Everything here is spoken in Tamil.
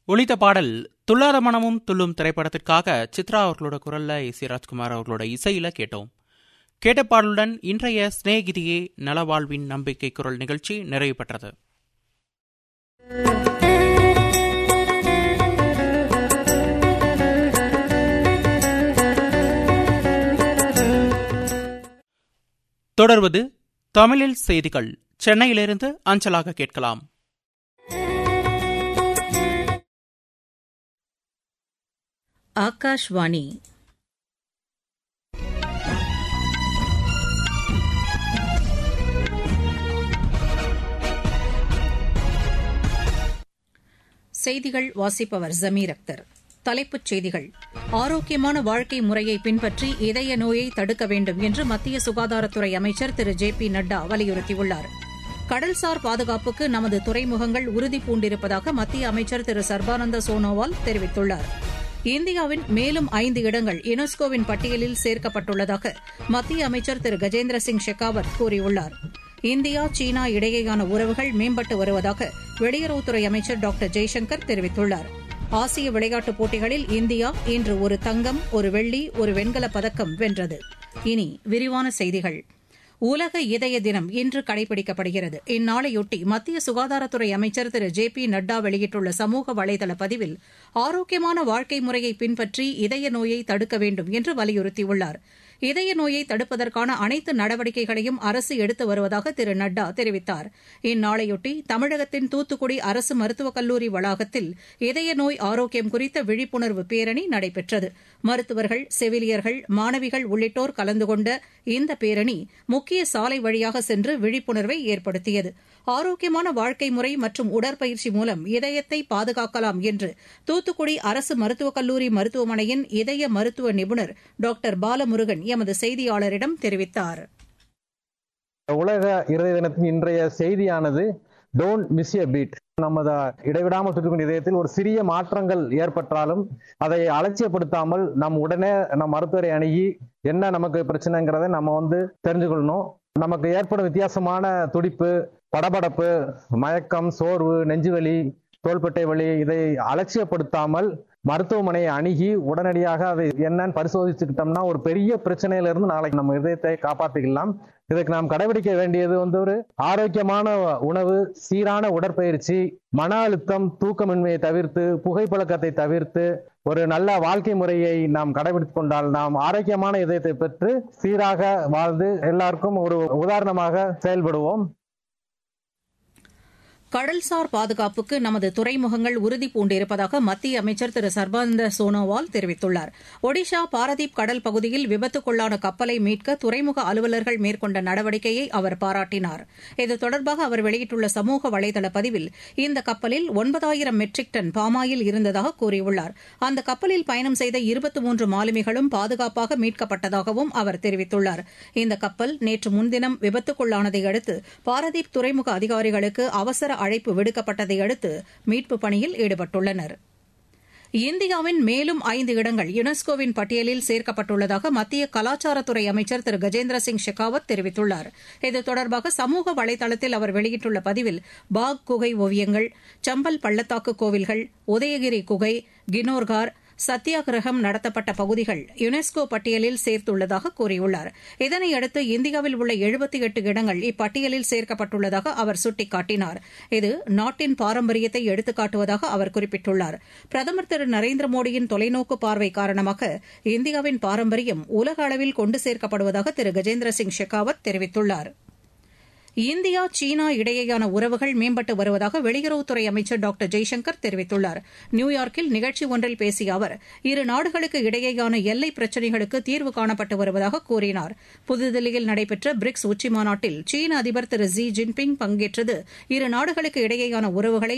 ஒலித்த பாடல் துள்ளாத மனமும் துள்ளும் திரைப்படத்திற்காக சித்ரா அவர்களோட குரல்ல எஸ் சி ராஜ்குமார் அவர்களோட இசையில கேட்டோம் கேட்ட பாடலுடன் இன்றைய ஸ்நேகிதியே நலவாழ்வின் நம்பிக்கை குரல் நிகழ்ச்சி நிறைவு பெற்றது தொடர்வது தமிழில் செய்திகள் சென்னையிலிருந்து அஞ்சலாக கேட்கலாம் ஆகாஷ்வாணி செய்திகள் வாசிப்பவர் ஜமீர் அக்தர் தலைப்புச் செய்திகள் ஆரோக்கியமான வாழ்க்கை முறையை பின்பற்றி இதய நோயை தடுக்க வேண்டும் என்று மத்திய சுகாதாரத்துறை அமைச்சர் திரு ஜே பி நட்டா வலியுறுத்தியுள்ளார் கடல்சார் பாதுகாப்புக்கு நமது துறைமுகங்கள் உறுதி பூண்டிருப்பதாக மத்திய அமைச்சர் திரு சர்பானந்த சோனோவால் தெரிவித்துள்ளார் இந்தியாவின் மேலும் ஐந்து இடங்கள் யுனெஸ்கோவின் பட்டியலில் சேர்க்கப்பட்டுள்ளதாக மத்திய அமைச்சர் திரு கஜேந்திர சிங் ஷெகாவத் கூறியுள்ளார் இந்தியா சீனா இடையேயான உறவுகள் மேம்பட்டு வருவதாக வெளியுறவுத்துறை அமைச்சர் டாக்டர் ஜெய்சங்கர் தெரிவித்துள்ளார் ஆசிய விளையாட்டுப் போட்டிகளில் இந்தியா இன்று ஒரு தங்கம் ஒரு வெள்ளி ஒரு வெண்கலப் பதக்கம் வென்றது இனி விரிவான செய்திகள் உலக இதய தினம் இன்று கடைபிடிக்கப்படுகிறது இந்நாளையொட்டி மத்திய சுகாதாரத்துறை அமைச்சர் திரு ஜே பி நட்டா வெளியிட்டுள்ள சமூக வலைதள பதிவில் ஆரோக்கியமான வாழ்க்கை முறையை பின்பற்றி இதய நோயை தடுக்க வேண்டும் என்று வலியுறுத்தியுள்ளார் இதய நோயை தடுப்பதற்கான அனைத்து நடவடிக்கைகளையும் அரசு எடுத்து வருவதாக திரு நட்டா தெரிவித்தார் இந்நாளையொட்டி தமிழகத்தின் தூத்துக்குடி அரசு மருத்துவக் கல்லூரி வளாகத்தில் இதய நோய் ஆரோக்கியம் குறித்த விழிப்புணர்வு பேரணி நடைபெற்றது மருத்துவர்கள் செவிலியர்கள் மாணவிகள் உள்ளிட்டோர் கலந்து கொண்ட இந்த பேரணி முக்கிய சாலை வழியாக சென்று விழிப்புணர்வை ஏற்படுத்தியது ஆரோக்கியமான வாழ்க்கை முறை மற்றும் உடற்பயிற்சி மூலம் இதயத்தை பாதுகாக்கலாம் என்று தூத்துக்குடி அரசு மருத்துவக் கல்லூரி மருத்துவமனையின் இதய மருத்துவ நிபுணர் டாக்டர் பாலமுருகன் எமது செய்தியாளரிடம் தெரிவித்தார் உலக இருதய தினத்தின் இன்றைய செய்தியானது டோன்ட் மிஸ் எ பீட் நமது இடைவிடாமல் சுற்றுக்கும் இதயத்தில் ஒரு சிறிய மாற்றங்கள் ஏற்பட்டாலும் அதை அலட்சியப்படுத்தாமல் நம் உடனே நம் மருத்துவரை அணுகி என்ன நமக்கு பிரச்சனைங்கிறத நம்ம வந்து தெரிஞ்சுக்கொள்ளணும் நமக்கு ஏற்படும் வித்தியாசமான துடிப்பு படபடப்பு மயக்கம் சோர்வு நெஞ்சுவலி தோள்பட்டை வலி இதை அலட்சியப்படுத்தாமல் மருத்துவமனையை அணுகி உடனடியாக அதை என்னன்னு பரிசோதிச்சுக்கிட்டோம்னா ஒரு பெரிய பிரச்சனையில இருந்து நாளைக்கு நம்ம இதயத்தை காப்பாற்றிக்கலாம் இதுக்கு நாம் கடைபிடிக்க வேண்டியது வந்து ஒரு ஆரோக்கியமான உணவு சீரான உடற்பயிற்சி மன அழுத்தம் தூக்கமின்மையை தவிர்த்து புகைப்பழக்கத்தை தவிர்த்து ஒரு நல்ல வாழ்க்கை முறையை நாம் கடைபிடித்துக் கொண்டால் நாம் ஆரோக்கியமான இதயத்தை பெற்று சீராக வாழ்ந்து எல்லாருக்கும் ஒரு உதாரணமாக செயல்படுவோம் கடல்சார் பாதுகாப்புக்கு நமது துறைமுகங்கள் உறுதி பூண்டிருப்பதாக மத்திய அமைச்சர் திரு சர்பானந்த சோனோவால் தெரிவித்துள்ளார் ஒடிஷா பாரதீப் கடல் பகுதியில் விபத்துக்குள்ளான கப்பலை மீட்க துறைமுக அலுவலர்கள் மேற்கொண்ட நடவடிக்கையை அவர் பாராட்டினார் இது தொடர்பாக அவர் வெளியிட்டுள்ள சமூக வலைதள பதிவில் இந்த கப்பலில் ஒன்பதாயிரம் மெட்ரிக் டன் பாமாயில் இருந்ததாக கூறியுள்ளார் அந்த கப்பலில் பயணம் செய்த இருபத்தி மூன்று மாலுமிகளும் பாதுகாப்பாக மீட்கப்பட்டதாகவும் அவர் தெரிவித்துள்ளார் இந்த கப்பல் நேற்று முன்தினம் விபத்துக்குள்ளானதை அடுத்து பாரதீப் துறைமுக அதிகாரிகளுக்கு அவசர அழைப்பு விடுக்கப்பட்டதை அடுத்து மீட்புப் பணியில் ஈடுபட்டுள்ளனர் இந்தியாவின் மேலும் ஐந்து இடங்கள் யுனெஸ்கோவின் பட்டியலில் சேர்க்கப்பட்டுள்ளதாக மத்திய கலாச்சாரத்துறை அமைச்சர் திரு கஜேந்திர சிங் ஷெகாவத் தெரிவித்துள்ளார் இது தொடர்பாக சமூக வலைதளத்தில் அவர் வெளியிட்டுள்ள பதிவில் பாக் குகை ஓவியங்கள் சம்பல் பள்ளத்தாக்கு கோவில்கள் உதயகிரி குகை கினோர்கார் சத்தியாகிரகம் நடத்தப்பட்ட பகுதிகள் யுனெஸ்கோ பட்டியலில் சேர்த்துள்ளதாக கூறியுள்ளார் இதனையடுத்து இந்தியாவில் உள்ள எழுபத்தி எட்டு இடங்கள் இப்பட்டியலில் சேர்க்கப்பட்டுள்ளதாக அவர் சுட்டிக்காட்டினார் இது நாட்டின் பாரம்பரியத்தை எடுத்துக்காட்டுவதாக அவர் குறிப்பிட்டுள்ளார் பிரதமர் திரு நரேந்திர மோடியின் தொலைநோக்கு பார்வை காரணமாக இந்தியாவின் பாரம்பரியம் உலக அளவில் கொண்டு சேர்க்கப்படுவதாக திரு கஜேந்திர சிங் ஷெகாவத் தெரிவித்துள்ளாா் இந்தியா சீனா இடையேயான உறவுகள் மேம்பட்டு வருவதாக வெளியுறவுத்துறை அமைச்சர் டாக்டர் ஜெய்சங்கர் தெரிவித்துள்ளார் நியூயார்க்கில் நிகழ்ச்சி ஒன்றில் பேசிய அவர் இரு நாடுகளுக்கு இடையேயான எல்லை பிரச்சினைகளுக்கு தீர்வு காணப்பட்டு வருவதாக கூறினார் புதுதில்லியில் நடைபெற்ற பிரிக்ஸ் உச்சிமாநாட்டில் சீன அதிபர் திரு ஜி ஜின்பிங் பங்கேற்றது இரு நாடுகளுக்கு இடையேயான உறவுகளை